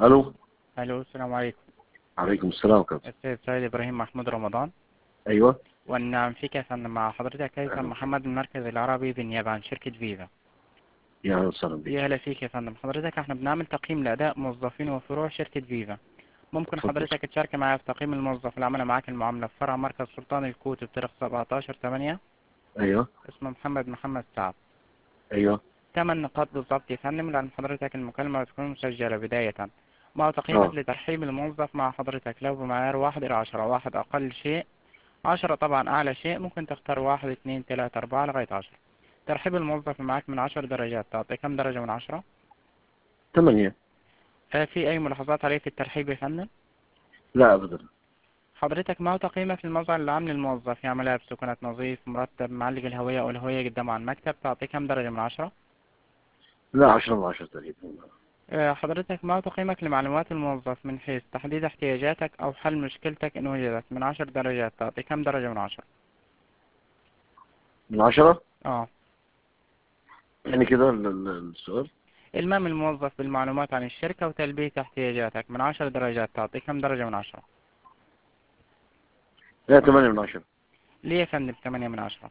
الو الو السلام عليكم عليكم السلام ورحمة الله. السيد سيد ابراهيم محمود رمضان ايوه والنعم فيك يا فندم مع حضرتك هيثم محمد من المركز العربي باليابان شركة فيفا يا اهلا وسهلا بك يا هلا فيك يا فندم حضرتك احنا بنعمل تقييم لأداء موظفين وفروع شركة فيفا ممكن اتفضل. حضرتك تشارك معايا في تقييم الموظف اللي عمل معاك المعاملة في فرع مركز سلطان الكوت بتاريخ 17 8 ايوه اسمه محمد محمد سعد ايوه ثمان نقاط بالظبط يا فندم لأن حضرتك المكالمة بتكون مسجلة بداية مع تقييمك آه. لترحيب الموظف مع حضرتك لو بمعيار واحد إلى عشرة واحد أقل شيء عشرة طبعا أعلى شيء ممكن تختار واحد اتنين تلاتة أربعة لغاية عشرة ترحيب الموظف معك من عشر درجات تعطي كم درجة من عشرة؟ ثمانية آه، في أي ملاحظات عليه في الترحيب يا فندم؟ لا ابدا حضرتك ما هو تقييمك للمظهر العام للموظف يعني ملابسه كانت نظيف مرتب معلق الهوية أو الهوية قدامه على المكتب تعطي كم درجة من عشرة؟ لا عشرة من عشرة تقريبا آه، حضرتك ما هو تقييمك لمعلومات الموظف من حيث تحديد احتياجاتك أو حل مشكلتك إن وجدت من عشر درجات تعطي كم درجة من عشرة؟ من عشرة اه يعني كده ال- ال- السؤال إلمام الموظف بالمعلومات عن الشركة وتلبية احتياجاتك من عشر درجات تعطي كم درجة من عشرة؟ لا ثمانية من عشرة ليه يا فندم ثمانية من عشرة؟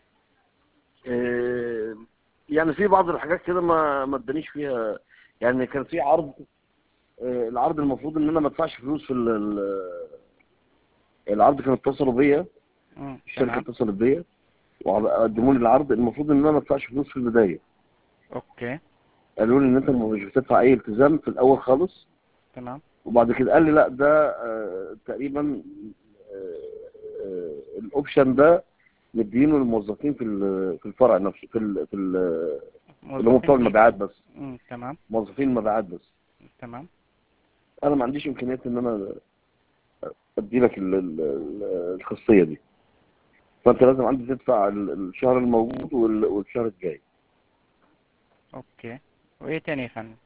إيه، يعني في بعض الحاجات كده ما ما ادانيش فيها يعني كان في عرض إيه، العرض المفروض ان انا ما ادفعش فلوس في ال- ال- العرض كانوا اتصلوا بيا مم، الشركة تمام اتصلت بيا وقدموا لي العرض المفروض ان انا ما ادفعش فلوس في البداية أوكي قالوا لي ان انت مش بتدفع اي التزام في الاول خالص تمام وبعد كده قال لي لا ده آه، تقريبا آه، آه، الاوبشن ده مدينه للموظفين في ال- في الفرع نفسه في ال في ال اللي هم بتوع المبيعات بس مم، تمام موظفين المبيعات بس تمام انا ما عنديش امكانيات ان انا ادي لك ال- ال- ال- الخاصيه دي فانت لازم عندي تدفع ال- الشهر الموجود وال- والشهر الجاي أوكي وإيه تاني يا فندم؟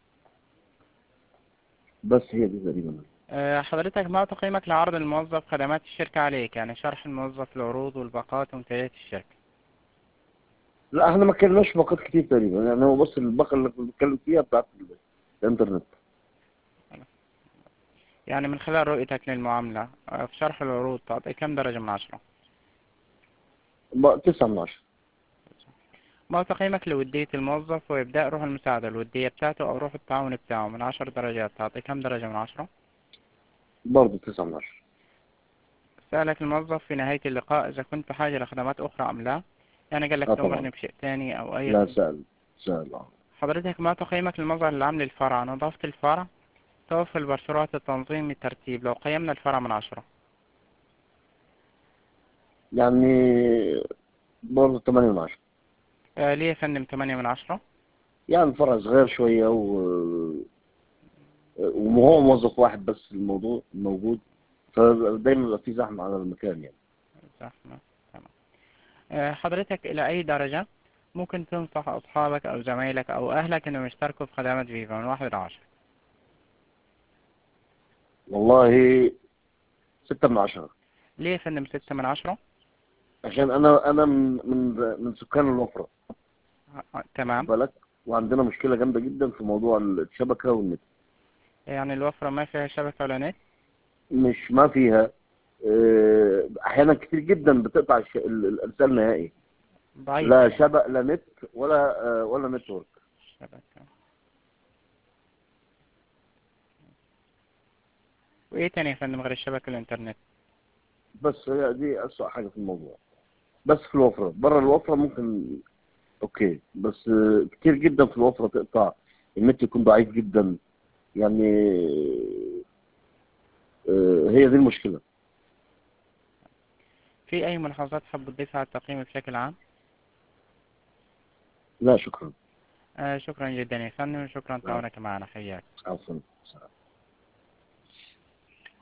بس هي دي تقريبا آه، حضرتك ما هو تقييمك لعرض الموظف خدمات الشركة عليك يعني شرح الموظف العروض والباقات ومنتجات الشركة لا احنا ما اتكلمناش في باقات كتير تقريبا يعني هو بس الباقه اللي كنا بنتكلم فيها بتاعت ال- الانترنت يعني من خلال رؤيتك للمعاملة آه، في شرح العروض تعطي كم درجة من عشرة؟ ما- تسعة من عشرة ما هو تقييمك لودية الموظف وإبداء روح المساعدة الودية بتاعته أو روح التعاون بتاعه من عشر درجات تعطي كم درجة من عشرة؟ برضه تسعة من عشرة سألك الموظف في نهاية اللقاء إذا كنت بحاجة لخدمات أخرى أم لا يعني قال لك آه طبعا. تأمرني بشيء تاني أو أي لا سأل سأل اه حضرتك ما تقييمك للمظهر العام للفرع نظافة الفرع توفر البرشورات التنظيم الترتيب لو قيمنا الفرع من عشرة يعني برضه ثمانية من عشرة آه ليه يا فندم تمانية من عشرة يعني فرع صغير شوية و وهو موظف واحد بس الموضوع موجود فدايما بيبقى في زحمة على المكان يعني زحمة تمام آه حضرتك إلى أي درجة ممكن تنصح أصحابك أو زمايلك أو أهلك إنهم يشتركوا في خدمات فيفا من واحد لعشرة والله ستة من عشرة ليه يا فندم ستة من عشرة عشان أنا أنا من من من سكان الوفرة آه، تمام بالك وعندنا مشكلة جامدة جدا في موضوع الشبكة والنت يعني الوفرة ما فيها شبكة ولا نت مش ما فيها آه، أحيانا كتير جدا بتقطع الش- ال- الإرسال نهائي ضعيف لا شبك لا نت ولا آه، ولا نتورك شبكة وإيه تاني يا فندم غير الشبكة الإنترنت بس هي دي أسوأ حاجة في الموضوع بس في الوفرة بره الوفرة ممكن اوكي بس آه، كتير جدا في الوفرة تقطع النت يكون ضعيف جدا يعني آه، هي دي المشكلة في أي ملاحظات حاب تضيفها على التقييم بشكل عام؟ لا شكرا آه شكرا جدا يا فندم شكرا تعاونك معنا حياك عفوا